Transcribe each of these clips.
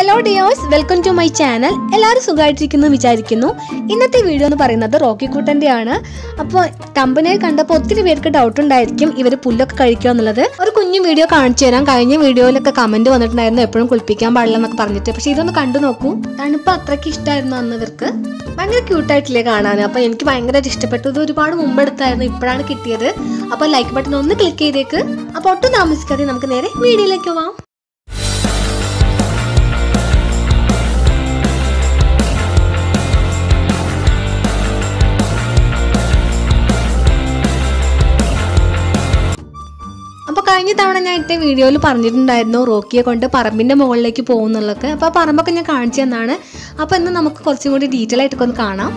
hello dears welcome to my channel എല്ലാവരും സുഖമായിട്ടിരിക്കുന്നു വിചാരിക്കുന്നു ഇന്നത്തെ വീഡിയോ എന്ന് പറയുന്നത് റോക്കി കുട്ടൻ്റെ ആണ് അപ്പോൾ കമ്പനിയിൽ കണ്ടപ്പോൾ ഒത്തിരി പേർക്ക് ഡൗട്ട് ഉണ്ടായിരിക്കും ഇവർ പുല്ലൊക്കെ കഴിക്കുക എന്നുള്ളത് ഒരു കുഞ്ഞു വീഡിയോ കാണിച്ചു തരാം കഴിഞ്ഞ വീഡിയോയിലൊക്കെ കമന്റ് വന്നിട്ടുണ്ടായിരുന്നു എപ്പോഴും കുളിപ്പിക്കാൻ പാടില്ല എന്നൊക്കെ പറഞ്ഞിട്ട് പക്ഷേ ഇതൊന്ന് കണ്ടു നോക്കൂ തണുപ്പ് അത്രയ്ക്ക് ഇഷ്ടമായിരുന്നു അന്ന് ഇവർക്ക് ഭയങ്കര ക്യൂട്ടായിട്ടില്ലേ കാണാൻ അപ്പോൾ എനിക്ക് ഭയങ്കരമായിട്ട് ഇഷ്ടപ്പെട്ടു ഇത് ഒരുപാട് മുമ്പ് എടുത്തായിരുന്നു ഇപ്പോഴാണ് കിട്ടിയത് അപ്പോൾ ലൈക്ക് ബട്ടൺ ഒന്ന് ക്ലിക്ക് ചെയ്തേക്ക് അപ്പോൾ ഒട്ടും താമസിക്കാതെ നമുക്ക് നേരെ വീഡിയോയിലേക്ക് പോവാം അപ്പോൾ കഴിഞ്ഞ തവണ ഞാൻ ഇട്ട വീഡിയോയിൽ പറഞ്ഞിട്ടുണ്ടായിരുന്നു റോക്കിയെ കൊണ്ട് പറമ്പിൻ്റെ മുകളിലേക്ക് പോകുന്നുള്ളതൊക്കെ അപ്പോൾ ആ പറമ്പൊക്കെ ഞാൻ കാണിച്ചു തന്നാണ് അപ്പോൾ ഇന്ന് നമുക്ക് കുറച്ചും കൂടി ഡീറ്റെയിൽ ആയിട്ടൊക്കെ ഒന്ന് കാണാം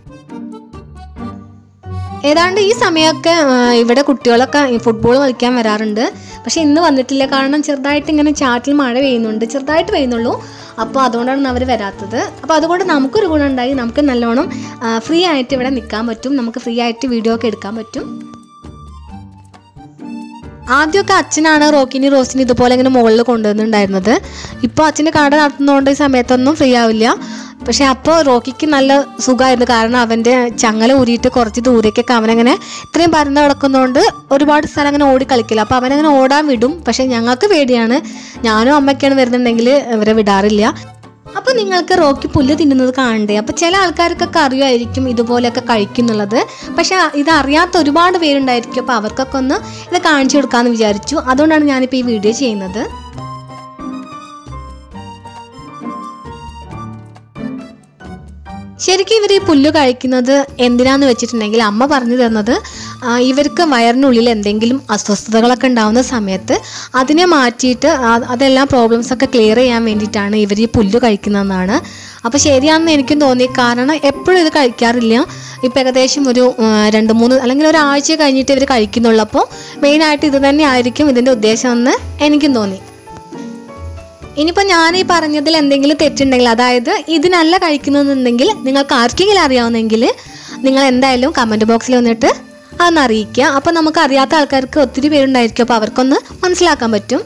ഏതാണ്ട് ഈ സമയമൊക്കെ ആ, ഇവിടെ കുട്ടികളൊക്കെ ഫുട്ബോൾ കളിക്കാൻ വരാറുണ്ട് പക്ഷെ ഇന്ന് വന്നിട്ടില്ല കാരണം ചെറുതായിട്ട് ഇങ്ങനെ ചാറ്റിൽ മഴ പെയ്യുന്നുണ്ട് ചെറുതായിട്ട് പെയ്യുന്നുള്ളൂ അപ്പോൾ അതുകൊണ്ടാണ് അവർ വരാത്തത് അപ്പോൾ അതുകൊണ്ട് നമുക്കൊരു ഗുണം ഉണ്ടായി നമുക്ക് നല്ലോണം ഫ്രീ ആയിട്ട് ഇവിടെ നിൽക്കാൻ പറ്റും നമുക്ക് ഫ്രീ ആയിട്ട് വീഡിയോ ഒക്കെ എടുക്കാൻ പറ്റും ആദ്യമൊക്കെ അച്ഛനാണ് റോക്കിനി റോസിനി ഇതുപോലെ ഇങ്ങനെ മുകളിൽ കൊണ്ടുവന്നിട്ടുണ്ടായിരുന്നത് ഇപ്പോൾ അച്ഛന് കട നടത്തുന്നതുകൊണ്ട് ഈ സമയത്തൊന്നും ഫ്രീ ആവില്ല പക്ഷെ അപ്പോൾ റോക്കിക്ക് നല്ല സുഖമായിരുന്നു കാരണം അവൻ്റെ ചങ്ങല ഊരിയിട്ട് കുറച്ച് ദൂരേക്കൊക്കെ അവനങ്ങനെ ഇത്രയും പരന്ന് കിടക്കുന്നതുകൊണ്ട് ഒരുപാട് സ്ഥലം അങ്ങനെ ഓടി കളിക്കില്ല അപ്പോൾ അവനങ്ങനെ ഓടാൻ വിടും പക്ഷെ ഞങ്ങൾക്ക് പേടിയാണ് ഞാനും അമ്മയ്ക്കാണ് വരുന്നുണ്ടെങ്കിൽ ഇവരെ വിടാറില്ല അപ്പോൾ നിങ്ങൾക്ക് റോക്കി പുല്ല് തിന്നുന്നത് കാണണ്ടേ അപ്പോൾ ചില ആൾക്കാർക്കൊക്കെ അറിയുമായിരിക്കും ഇതുപോലെയൊക്കെ കഴിക്കുന്നുള്ളത് പക്ഷെ ഇത് അറിയാത്ത ഒരുപാട് പേരുണ്ടായിരിക്കും അപ്പോൾ അവർക്കൊക്കെ ഒന്ന് ഇത് കാണിച്ചു കൊടുക്കാമെന്ന് വിചാരിച്ചു അതുകൊണ്ടാണ് ഞാനിപ്പോൾ ഈ വീഡിയോ ചെയ്യുന്നത് ശരിക്കും ഇവർ ഈ പുല്ല് കഴിക്കുന്നത് എന്തിനാന്ന് വെച്ചിട്ടുണ്ടെങ്കിൽ അമ്മ പറഞ്ഞു തന്നത് ആ, ഇവർക്ക് വയറിനുള്ളിൽ എന്തെങ്കിലും അസ്വസ്ഥതകളൊക്കെ ഉണ്ടാവുന്ന സമയത്ത് അതിനെ മാറ്റിയിട്ട് ആ- അതെല്ലാം പ്രോബ്ലംസ് ഒക്കെ ക്ലിയർ ചെയ്യാൻ വേണ്ടിയിട്ടാണ് ഇവർ ഈ പുല്ല് കഴിക്കുന്നതെന്നാണ് അപ്പോൾ ശരിയാണെന്ന് എനിക്കും തോന്നി കാരണം എപ്പോഴും ഇത് കഴിക്കാറില്ല ഇപ്പം ഏകദേശം ഒരു ആ, രണ്ട് മൂന്ന് അല്ലെങ്കിൽ ഒരാഴ്ച കഴിഞ്ഞിട്ട് ഇവർ കഴിക്കുന്നുള്ളൂ അപ്പോൾ മെയിനായിട്ട് ഇത് തന്നെ ആയിരിക്കും ഇതിൻ്റെ ഉദ്ദേശമെന്ന് എനിക്കും തോന്നി ഇനിയിപ്പോൾ ഞാൻ ഈ പറഞ്ഞതിൽ എന്തെങ്കിലും തെറ്റുണ്ടെങ്കിൽ അതായത് ഇതിനല്ല കഴിക്കുന്നതെന്നുണ്ടെങ്കിൽ നിങ്ങൾക്ക് ആർക്കെങ്കിലും അറിയാവുന്നെങ്കിൽ നിങ്ങൾ എന്തായാലും കമൻറ്റ് ബോക്സിൽ വന്നിട്ട് അതൊന്ന് അറിയിക്കുക അപ്പോൾ നമുക്ക് അറിയാത്ത ആൾക്കാർക്ക് ഒത്തിരി പേരുണ്ടായിരിക്കും അപ്പോൾ അവർക്കൊന്ന് മനസ്സിലാക്കാൻ പറ്റും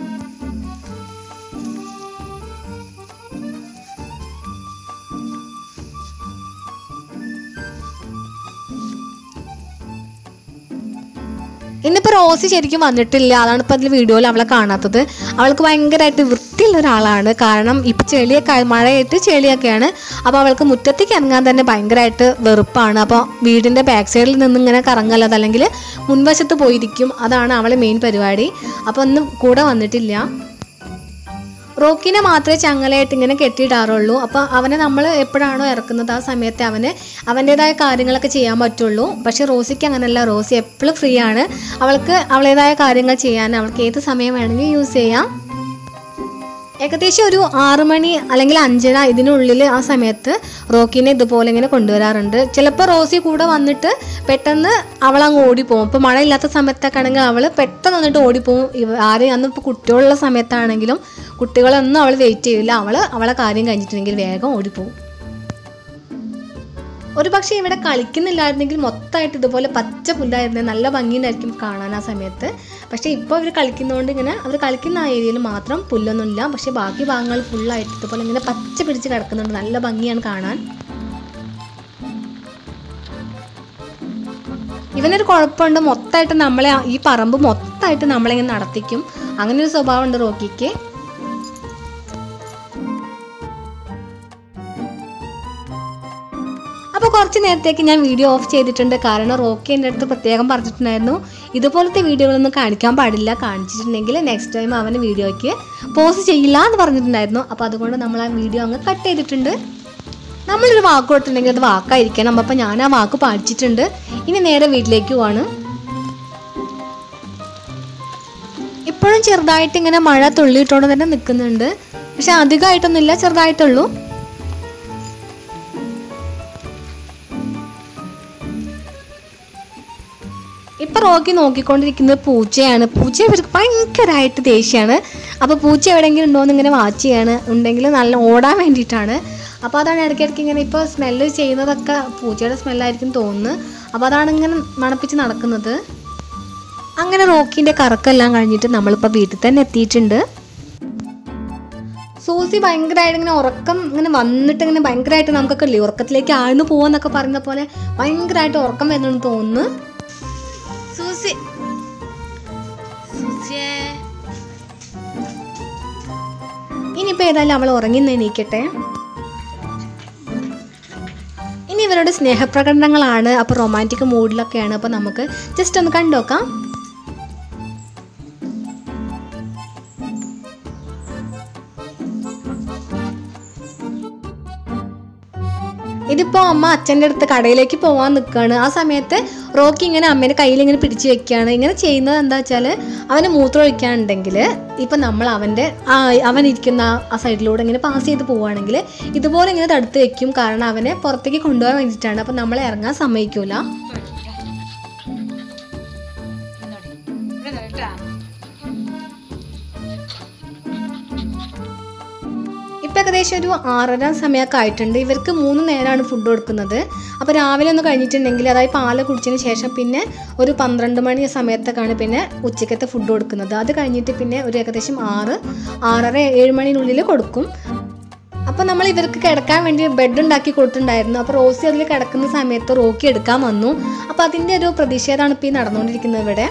ഇന്നിപ്പോൾ റോസി ശരിക്കും വന്നിട്ടില്ല അതാണ് ഇപ്പോൾ അതിൽ വീഡിയോയിൽ അവളെ കാണാത്തത് അവൾക്ക് ഭയങ്കരമായിട്ട് വൃത്തിയുള്ള ഒരാളാണ് കാരണം ഇപ്പം ചെളിയൊക്കെ ആയി- മഴയായിട്ട് ചെളിയൊക്കെയാണ് അപ്പോൾ അവൾക്ക് മുറ്റത്തേക്ക് ഇറങ്ങാൻ തന്നെ ഭയങ്കരമായിട്ട് വെറുപ്പാണ് അപ്പോൾ വീടിൻ്റെ ബാക്ക് സൈഡിൽ നിന്ന് ഇങ്ങനെ കറങ്ങല്ലത് അല്ലെങ്കിൽ മുൻവശത്ത് പോയിരിക്കും അതാണ് അവളെ മെയിൻ പരിപാടി അപ്പോൾ ഒന്നും കൂടെ വന്നിട്ടില്ല റോക്കിനെ മാത്രമേ ചങ്ങലയായിട്ട് ഇങ്ങനെ കെട്ടിയിടാറുള്ളൂ അപ്പോൾ അവനെ നമ്മൾ എപ്പോഴാണോ ഇറക്കുന്നത് ആ സമയത്ത് അവന് അവൻ്റേതായ കാര്യങ്ങളൊക്കെ ചെയ്യാൻ പറ്റുള്ളൂ പക്ഷേ റോസിക്ക് അങ്ങനെയല്ല റോസി എപ്പോഴും ഫ്രീ ആണ് അവൾക്ക് അവളേതായ കാര്യങ്ങൾ ചെയ്യാൻ അവൾക്ക് ഏത് സമയം വേണമെങ്കിൽ യൂസ് ചെയ്യാം ഏകദേശം ഒരു ആറു മണി അല്ലെങ്കിൽ അഞ്ചര ഇതിനുള്ളിൽ ആ സമയത്ത് റോക്കിനെ ഇതുപോലെ ഇങ്ങനെ കൊണ്ടുവരാറുണ്ട് ചിലപ്പോൾ റോസി കൂടെ വന്നിട്ട് പെട്ടെന്ന് അവൾ അങ്ങ് ഓടിപ്പോവും ഇപ്പോൾ മഴ ഇല്ലാത്ത സമയത്തൊക്കെ ആണെങ്കിൽ അവൾ പെട്ടെന്ന് വന്നിട്ട് ഓടിപ്പോവും ഇവ ആരെയും അന്ന് ഇപ്പോൾ കുട്ടികളുള്ള സമയത്താണെങ്കിലും കുട്ടികളൊന്നും അവൾ വെയിറ്റ് ചെയ്യില്ല അവൾ അവളെ കാര്യം കഴിഞ്ഞിട്ടുണ്ടെങ്കിൽ വേഗം ഓടിപ്പോവും ഒരു പക്ഷേ ഇവിടെ കളിക്കുന്നില്ലായിരുന്നെങ്കിൽ മൊത്തമായിട്ട് ഇതുപോലെ പച്ച പുല്ലായിരുന്നു നല്ല ഭംഗിയുണ്ടായിരിക്കും കാണാൻ ആ സമയത്ത് പക്ഷേ ഇപ്പോൾ ഇവർ കളിക്കുന്നതുകൊണ്ട് ഇങ്ങനെ അവർ കളിക്കുന്ന ആ ഏരിയയിൽ മാത്രം പുല്ലൊന്നുമില്ല പക്ഷേ ബാക്കി ഭാഗങ്ങൾ ഫുള്ളായിട്ട് ഇതുപോലെ ഇങ്ങനെ പച്ച പിടിച്ച് കിടക്കുന്നുണ്ട് നല്ല ഭംഗിയാണ് കാണാൻ ഇവനൊരു കുഴപ്പമുണ്ട് മൊത്തമായിട്ട് നമ്മളെ ഈ പറമ്പ് മൊത്തമായിട്ട് നമ്മളിങ്ങനെ നടത്തിക്കും അങ്ങനെ ഒരു സ്വഭാവമുണ്ട് റോക്കിക്ക് അപ്പോൾ കുറച്ച് നേരത്തേക്ക് ഞാൻ വീഡിയോ ഓഫ് ചെയ്തിട്ടുണ്ട് കാരണം റോക്കി എൻ്റെ അടുത്ത് പ്രത്യേകം പറഞ്ഞിട്ടുണ്ടായിരുന്നു ഇതുപോലത്തെ വീഡിയോകളൊന്നും കാണിക്കാൻ പാടില്ല കാണിച്ചിട്ടുണ്ടെങ്കിൽ നെക്സ്റ്റ് ടൈം അവന് വീഡിയോയ്ക്ക് പോസ്റ്റ് ചെയ്യില്ല എന്ന് പറഞ്ഞിട്ടുണ്ടായിരുന്നു അപ്പോൾ അതുകൊണ്ട് നമ്മൾ ആ വീഡിയോ അങ്ങ് കട്ട് ചെയ്തിട്ടുണ്ട് നമ്മളൊരു വാക്ക് കൊടുത്തിട്ടുണ്ടെങ്കിൽ അത് വാക്കായിരിക്കണം അപ്പോൾ ഞാൻ ആ വാക്ക് പാലിച്ചിട്ടുണ്ട് ഇനി നേരെ വീട്ടിലേക്ക് പോവാണ് ഇപ്പോഴും ചെറുതായിട്ട് ഇങ്ങനെ മഴ തുള്ളിയിട്ടോണ്ട് തന്നെ നിൽക്കുന്നുണ്ട് പക്ഷെ അധികമായിട്ടൊന്നുമില്ല ചെറുതായിട്ടുള്ളൂ ഇപ്പൊ റോക്കി നോക്കിക്കൊണ്ടിരിക്കുന്നത് പൂച്ചയാണ് പൂച്ച ഇവർക്ക് ഭയങ്കരമായിട്ട് ദേഷ്യമാണ് അപ്പോൾ പൂച്ച എവിടെയെങ്കിലും ഉണ്ടോ എന്ന് ഇങ്ങനെ വാച്ച് ചെയ്യാണ് ഉണ്ടെങ്കിൽ നല്ല ഓടാൻ വേണ്ടിയിട്ടാണ് അപ്പോൾ അതാണ് ഇടയ്ക്കിടയ്ക്ക് ഇങ്ങനെ ഇപ്പോൾ സ്മെല്ല് ചെയ്യുന്നതൊക്കെ പൂച്ചയുടെ സ്മെല്ലായിരിക്കും തോന്നുന്നു അപ്പോൾ അതാണ് ഇങ്ങനെ മണപ്പിച്ച് നടക്കുന്നത് അങ്ങനെ റോക്കിൻ്റെ കറക്കെല്ലാം കഴിഞ്ഞിട്ട് നമ്മളിപ്പോൾ വീട്ടിൽ തന്നെ എത്തിയിട്ടുണ്ട് സൂസി ഭയങ്കരമായിട്ട് ഇങ്ങനെ ഉറക്കം ഇങ്ങനെ വന്നിട്ട് ഇങ്ങനെ ഭയങ്കരമായിട്ട് നമുക്കൊക്കെ ഇല്ലേ ഉറക്കത്തിലേക്ക് ആഴ്ന്നു പോവാന്നൊക്കെ പറയുന്ന പോലെ ഭയങ്കരമായിട്ട് ഉറക്കം വരുന്നെന്ന് തോന്നുന്നു സൂസി സൂസിയേ ഇനിയിപ്പോൾ ഏതായാലും അവൾ ഉറങ്ങി എണീക്കട്ടെ ഇനി ഇവരുടെ സ്നേഹപ്രകടനങ്ങളാണ് അപ്പോൾ റൊമാൻറ്റിക് മൂഡിലൊക്കെയാണ് അപ്പോൾ നമുക്ക് ജസ്റ്റ് ഒന്ന് കണ്ടുനോക്കാം ഇതിപ്പോൾ അമ്മ അച്ഛൻ്റെ അടുത്ത് കടയിലേക്ക് പോകാൻ നിൽക്കുകയാണ് ആ സമയത്ത് റോക്കി ഇങ്ങനെ അമ്മേൻ്റെ കയ്യിൽ ഇങ്ങനെ പിടിച്ച് വെക്കുകയാണ് ഇങ്ങനെ ചെയ്യുന്നത് എന്താ വെച്ചാൽ അവന് മൂത്രം ഒഴിക്കാനുണ്ടെങ്കിൽ ഇപ്പം നമ്മൾ അവൻ്റെ ആ അവൻ ഇരിക്കുന്ന ആ- ആ സൈഡിലൂടെ ഇങ്ങനെ പാസ് ചെയ്ത് പോവുകയാണെങ്കിൽ ഇതുപോലെ ഇങ്ങനെ തടുത്ത് വെക്കും കാരണം അവനെ പുറത്തേക്ക് കൊണ്ടുപോകാൻ വേണ്ടിയിട്ടാണ് അപ്പം നമ്മളെ ഇറങ്ങാൻ സമ്മതിക്കൂല ഇപ്പം ഏകദേശം ഒരു ആറര സമയമൊക്കെ ആയിട്ടുണ്ട് ഇവർക്ക് മൂന്ന് നേരമാണ് ഫുഡ് കൊടുക്കുന്നത് അപ്പോൾ രാവിലെ ഒന്ന് കഴിഞ്ഞിട്ടുണ്ടെങ്കിൽ അതായത് പാല് കുടിച്ചതിന് ശേഷം പിന്നെ ഒരു പന്ത്രണ്ട് മണി സമയത്തൊക്കെയാണ് പിന്നെ ഉച്ചക്കത്തെ ഫുഡ് കൊടുക്കുന്നത് അത് കഴിഞ്ഞിട്ട് പിന്നെ ഒരു ഏകദേശം ആറ് ആറര ഏഴ് മണിനുള്ളിൽ കൊടുക്കും അപ്പോൾ നമ്മൾ ഇവർക്ക് കിടക്കാൻ വേണ്ടി ബെഡ് ഉണ്ടാക്കി കൊടുത്തിട്ടുണ്ടായിരുന്നു അപ്പോൾ റോസി അതിൽ കിടക്കുന്ന സമയത്ത് റോക്കി എടുക്കാൻ വന്നു അപ്പോൾ അതിൻ്റെ ഒരു പ്രതിഷേധമാണ് ഇപ്പോൾ ഈ നടന്നുകൊണ്ടിരിക്കുന്നത് ഇവിടെ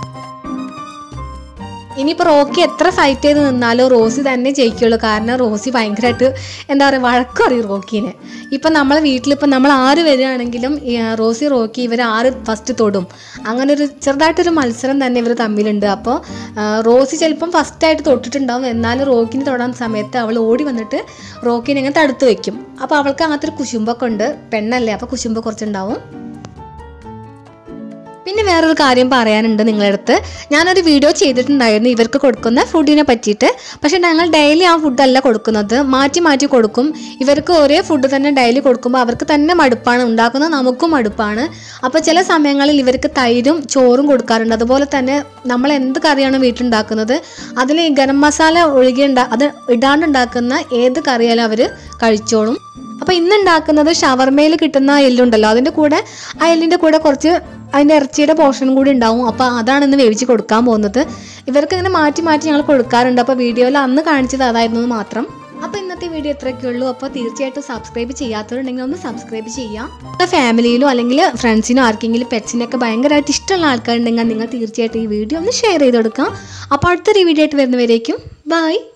ഇനിയിപ്പോൾ റോക്കി എത്ര ഫൈറ്റ് ചെയ്ത് നിന്നാലും റോസി തന്നെ ജയിക്കുള്ളൂ കാരണം റോസി ഭയങ്കരമായിട്ട് എന്താ പറയുക വഴക്കറിയും റോക്കീനെ ഇപ്പം നമ്മളെ വീട്ടിലിപ്പം നമ്മൾ ആര് വരികയാണെങ്കിലും ഈ, ആ, റോസി റോക്കി ഇവർ ആര് ഫസ്റ്റ് തൊടും അങ്ങനെ ഒരു ചെറുതായിട്ടൊരു മത്സരം തന്നെ ഇവർ തമ്മിലുണ്ട് അപ്പോൾ ആ, റോസി ചിലപ്പം ഫസ്റ്റായിട്ട് തൊട്ടിട്ടുണ്ടാവും എന്നാലും റോക്കിനെ തൊടാൻ സമയത്ത് അവൾ ഓടി വന്നിട്ട് റോക്കിനെ ഇങ്ങനെ തടുത്ത് വെക്കും അപ്പോൾ അവൾക്ക് അങ്ങനത്തെ ഒരു കുശുമ്പൊക്കെ ഉണ്ട് പെണ്ണല്ലേ അപ്പോൾ കുശുമ്പ് കുറച്ചുണ്ടാവും പിന്നെ വേറൊരു കാര്യം പറയാനുണ്ട് നിങ്ങളുടെ അടുത്ത് ഞാനൊരു വീഡിയോ ചെയ്തിട്ടുണ്ടായിരുന്നു ഇവർക്ക് കൊടുക്കുന്ന ഫുഡിനെ പറ്റിയിട്ട് പക്ഷേ ഞങ്ങൾ ഡെയിലി ആ ഫുഡല്ല കൊടുക്കുന്നത് മാറ്റി മാറ്റി കൊടുക്കും ഇവർക്ക് ഒരേ ഫുഡ് തന്നെ ഡെയിലി കൊടുക്കുമ്പോൾ അവർക്ക് തന്നെ മടുപ്പാണ് ഉണ്ടാക്കുന്നത് നമുക്കും മടുപ്പാണ് അപ്പോൾ ചില സമയങ്ങളിൽ ഇവർക്ക് തൈരും ചോറും കൊടുക്കാറുണ്ട് അതുപോലെ തന്നെ നമ്മൾ എന്ത് കറിയാണ് വീട്ടിലുണ്ടാക്കുന്നത് അതിൽ ഈ ഗരം മസാല ഒഴുകി ഉണ്ടാ അത് ഇടാണ്ട് ഉണ്ടാക്കുന്ന ഏത് കറിയാലും അവർ കഴിച്ചോളും അപ്പോൾ ഇന്ന് ഉണ്ടാക്കുന്നത് ഷവർമയിൽ കിട്ടുന്ന എല്ലുണ്ടല്ലോ അതിൻ്റെ കൂടെ ആ എല്ലിൻ്റെ കൂടെ കുറച്ച് അതിൻ്റെ ഇറച്ചിയുടെ പോർഷനും കൂടി ഉണ്ടാവും അപ്പോൾ അതാണ് ഇന്ന് വേവിച്ച് കൊടുക്കാൻ പോകുന്നത് ഇവർക്ക് ഇങ്ങനെ മാറ്റി മാറ്റി ഞങ്ങൾ കൊടുക്കാറുണ്ട് അപ്പോൾ വീഡിയോയിൽ അന്ന് കാണിച്ചത് അതായിരുന്നു എന്ന് മാത്രം അപ്പോൾ ഇന്നത്തെ വീഡിയോ ഇത്രയൊക്കെ ഉള്ളൂ അപ്പോൾ തീർച്ചയായിട്ടും സബ്സ്ക്രൈബ് ചെയ്യാത്തവരുണ്ടെങ്കിൽ ഒന്ന് സബ്സ്ക്രൈബ് ചെയ്യാം നിങ്ങളുടെ ഫാമിലിയിലോ അല്ലെങ്കിൽ ഫ്രണ്ട്സിനോ ആർക്കെങ്കിലും പെറ്റ്സിനൊക്കെ ഭയങ്കരമായിട്ട് ഇഷ്ടമുള്ള ആൾക്കാരുണ്ടെങ്കിൽ നിങ്ങൾ തീർച്ചയായിട്ടും ഈ വീഡിയോ ഒന്ന് ഷെയർ ചെയ്ത് കൊടുക്കാം അപ്പോൾ അടുത്തൊരു വീഡിയോ ആയിട്ട് വരുന്നവരേക്കും ബൈ